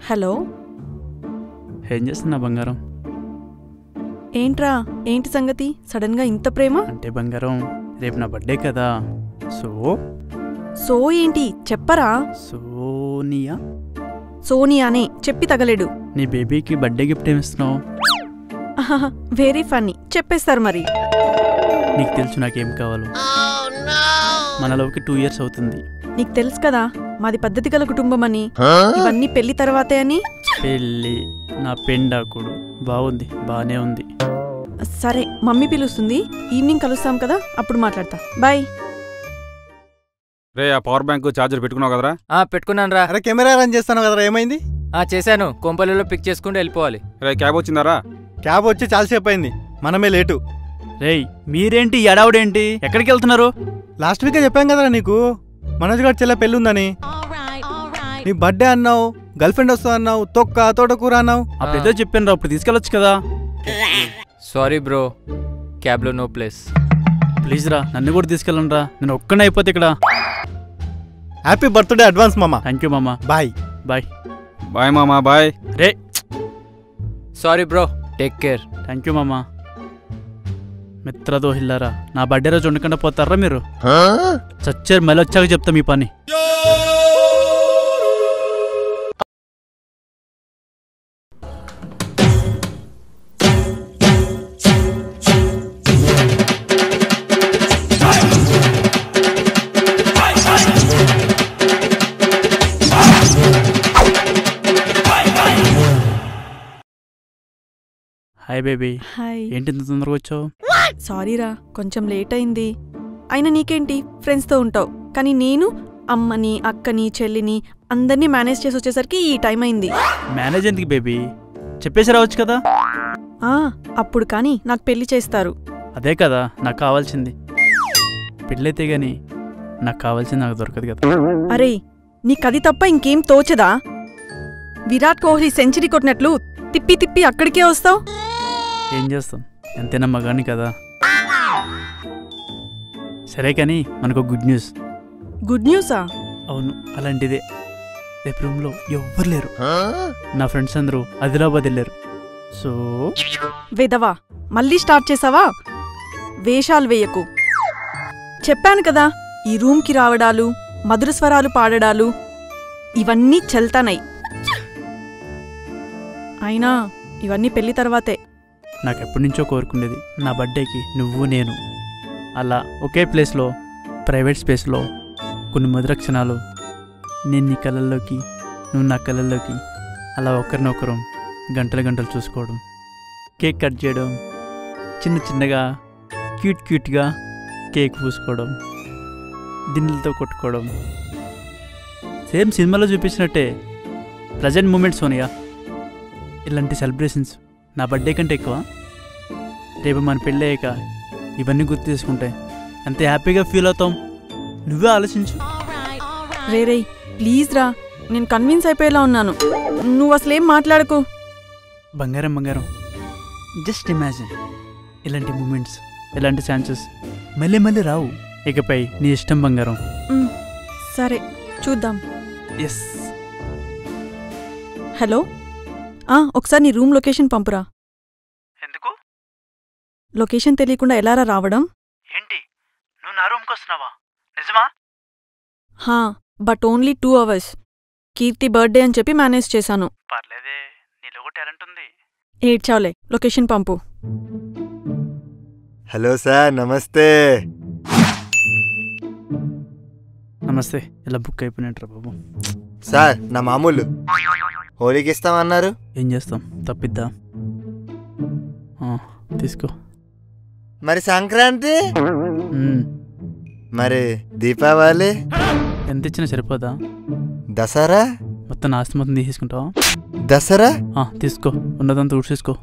Hello ఏం చేస్తున్నా బంగారం ఏంట్రా ఏంటి సంగతి సడన్గా ఇంత ప్రేమ అంటే బంగారం రేపు నా బర్త్డే కదా సో సో ఏంటి చెప్పరా సోనియా సోనియానే చెప్పి తగలేడు నీ బేబీకి బర్త్డే గిఫ్ట్ ఏమిస్తున్నావు వెరీ ఫన్నీ చెప్పేస్తారు మరి నీకు తెలుసు నాకేం కావాలో మనలోకి టూ ఇయర్స్ అవుతుంది నీకు తెలుసు కదా మాది పద్ధతి గల కుటుంబం అని ఇవన్నీ పెళ్లి తర్వాతే అని పెళ్ళి నా పెండాకుడు బాగుంది బాగానే ఉంది సరే మమ్మీ పిలుస్తుంది ఈవినింగ్ కలుస్తాం కదా అప్పుడు మాట్లాడతా బాయ్ రే ఆ పవర్ బ్యాంక్ ఛార్జర్ పెట్టుకున్నావు కదరా ఆ పెట్టుకున్నాను రా అరే కెమెరా రన్ చేస్తాను కదరా ఏమైంది ఆ చేశాను కొంపల్లిలో పిక్ చేసుకుంటూ వెళ్ళిపోవాలి రే క్యాబ్ వచ్చిందారా క్యాబ్ వచ్చి చాలాసేపు అయింది మనమే లేటు రేయ్ మీరేంటి ఈ ఎడావుడేంటి ఎక్కడికి వెళ్తున్నారు లాస్ట్ వీకే చెప్పాం కదరా నీకు మనోజ్ గారి చెల్లె పెళ్ళి ఉందని నీ బర్త్డే అన్నావు గర్ల్ ఫ్రెండ్ వస్తా అన్నావు తొక్క తోటకూర అన్నావు అప్పుడు ఏదో చెప్పాను రా అప్పుడు తీసుకెళ్ళొచ్చు కదా సారీ బ్రో క్యాబ్లో నో ప్లేస్ ప్లీజ్ రా నన్ను కూడా తీసుకెళ్ళండి రా నేను ఒక్కనే అయిపోతే ఇక్కడ హ్యాపీ బర్త్డే అడ్వాన్స్ మామ థ్యాంక్ యూ మామ బాయ్ బాయ్ బాయ్ మామా బాయ్ రే sorry bro take care thank you మామ మిత్రదో హిల్లారా నా బర్త్డే రోజు ఉండకుండా పోతారా మీరు చచ్చారు మళ్ళీ వచ్చాక చెప్తా మీ పని హాయ్ బేబీ హాయ్ ఏంటి ఇంత తొందరగా వచ్చావు సారీరా కొంచెం లేట్ అయింది అయినా నీకేంటి ఫ్రెండ్స్తో ఉంటావు కానీ నేను అమ్మని అక్కని చెల్లిని అందరినీ మేనేజ్ చేసి వచ్చేసరికి ఈ టైం అయింది మేనేజ్ ఎందుకు బేబీ చెప్పేసి రావచ్చు కదా ఆ అప్పుడు కానీ నాకు పెళ్లి చేస్తారు అదే కదా నాకు కావాల్సింది పెళ్ళైతే గాని నాకు కావాల్సింది నాకు దొరకదు కదా అరే నీకది తప్ప ఇంకేం తోచదా విరాట్ కోహ్లీ సెంచరీ కొట్టినట్లు తిప్పి తిప్పి అక్కడికే వస్తావు ఏం చేస్తాం ఎంతైనా మగాని కదా సరే కానీ మనకు గుడ్ న్యూస్ గుడ్ న్యూసా అవును అలాంటిదే రేపు రూమ్లో ఎవ్వరు లేరు నా ఫ్రెండ్స్ అందరూ ఆదిలాబాద్ వెళ్ళారు సో విధవా మళ్ళీ స్టార్ట్ చేసావా వేషాలు వేయకు చెప్పాను కదా ఈ రూమ్కి రావడాలు మధుర స్వరాలు పాడడాలు ఇవన్నీ చెల్తానై అయినా ఇవన్నీ పెళ్లి తర్వాతే నాకు ఎప్పటి నుంచో కోరుకునేది నా బర్త్డేకి నువ్వు నేను అలా ఒకే ప్లేస్లో ప్రైవేట్ స్పేస్లో కొన్ని మధుర క్షణాలు నేను నీ కళ్ళల్లోకి నువ్వు నా కళ్ళల్లోకి అలా ఒకరినొకరం గంటలు గంటలు చూసుకోవడం కేక్ కట్ చేయడం చిన్న చిన్నగా క్యూట్ క్యూట్గా కేక్ పూసుకోవడం దిండ్లతో కొట్టుకోవడం సేమ్ సినిమాలో చూపించినట్టే ప్రజెంట్ మూమెంట్ సోనియా ఇలాంటి సెలబ్రేషన్స్ నా బర్త్డే కంటే ఎక్కువ రేపు మన పెళ్ళయ్యాక ఇవన్నీ గుర్తు చేసుకుంటే ఎంత హ్యాపీగా ఫీల్ అవుతాం నువ్వే ఆలోచించు రే రే ప్లీజ్ రా నేను కన్విన్స్ అయిపోయేలా ఉన్నాను నువ్వు అసలేం మాట్లాడకు బంగారం బంగారం జస్ట్ ఇమాజిన్ ఇలాంటి మూమెంట్స్ ఇలాంటి ఛాన్సెస్ మళ్ళీ మళ్ళీ రావు ఇకపై నీ ఇష్టం బంగారం మ్, సరే చూద్దాం ఎస్ హలో ఆ ఒకసారి నీ రూమ్ లొకేషన్ పంపురా ఎందుకు లొకేషన్ తెలియకుండా ఎలారా రావడం ఏంటి నువ్వు నా రూమ్కి వస్తున్నావా నిజమా హా but only two hours Keerthi birthday అని చెప్పి మేనేజ్ చేశాను పర్లేదే నీలో కూడా టాలెంట్ ఉంది ఏడ్చావులే లొకేషన్ పంపు హలో సార్ నమస్తే నమస్తే ఇలా బుక్ అయిపోయినట్రా బాబు సార్ నా మామూలు హోలీకి ఇస్తామన్నారు ఏం చేస్తాం తప్పిద్దా ఆ, తీసుకో మరి సంక్రాంతి మ్మ్. మరి దీపావళి ఎంత ఇచ్చినా సరిపోదా దసరా మొత్తం నా ఆస్తి మొత్తం తీసుకుంటావా దసరా ఆ, తీసుకో ఉన్నదంతా ఊడ్చేసుకో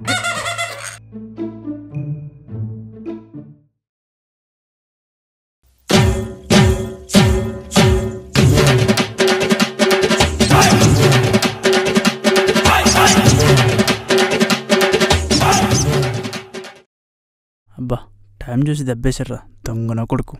అబ్బా టైం చూసి దెబ్బేశారా దొంగన కొడుకు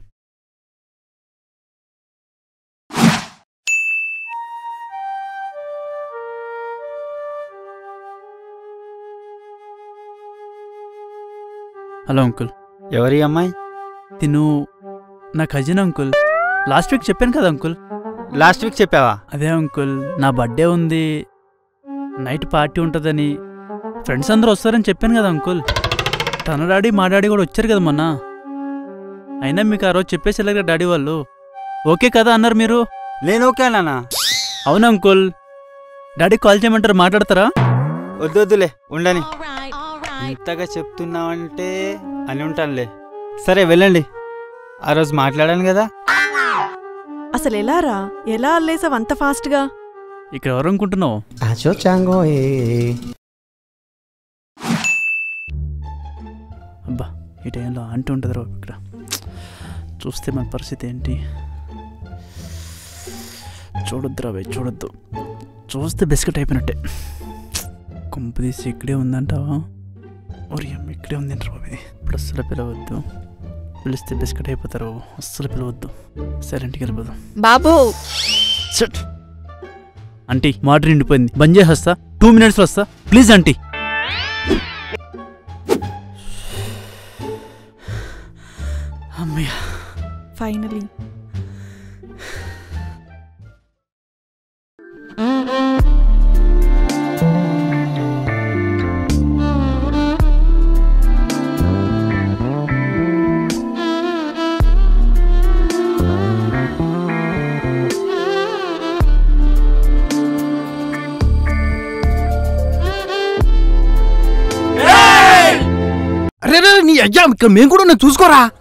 హలో అంకుల్ ఎవరి అమ్మాయి తిను నా కజిన్ అంకుల్ లాస్ట్ వీక్ చెప్పాను కదా అంకుల్ లాస్ట్ వీక్ చెప్పావా అదే అంకుల్ నా బర్త్డే ఉంది నైట్ పార్టీ ఉంటుందని ఫ్రెండ్స్ అందరూ వస్తారని చెప్పాను కదా అంకుల్ తన డాడీ మా డాడీ కూడా వచ్చారు కదా మొన్న అయినా మీకు ఆ రోజు చెప్పేసి వెళ్ళారు డాడీ వాళ్ళు ఓకే కదా అన్నారు మీరు నేను ఓకే నాన్న అవును అంకుల్ డాడీ కాల్ చేయమంటారు మాట్లాడతారా వద్దు వద్దులే ఉండని ఇంతగా చెప్తున్నావంటే అని ఉంటానులే సరే వెళ్ళండి ఆ రోజు మాట్లాడాను కదా అసలు ఎలా రా ఎలా అల్లేసావు అంత ఫాస్ట్గా ఇక్కడ ఎవరు అనుకుంటున్నావు Acho chango eh. అబ్బా ఈ టైంలో ఆంటీ ఉంటుంది రా ఇక్కడ చూస్తే మన పరిస్థితి ఏంటి చూడొద్దు రా భయ్ చూడొద్దు చూస్తే బిస్కెట్ అయిపోయినట్టే కొంపదీసి ఇక్కడే ఉందంటావా ఓరి అమ్మ ఇక్కడే ఉందంటారు బాబు ఇది ఇప్పుడు అస్సలు పిలవద్దు పిలిస్తే బిస్కెట్ అయిపోతారు అస్సలు పిలవద్దు సైలెంట్కి వెళ్ళిపోదాం బాబు షట్ ఆంటీ వాటర్ నిండిపోయింది బంద్ చేసేస్తా టూ మినిట్స్లో వస్తా ప్లీజ్ ఆంటీ అమ్మయ్య ఫైనలీ అరే రే, నీ అయ్యా ఇక్కడ మేము కూడా ఉన్నాం చూసుకోరా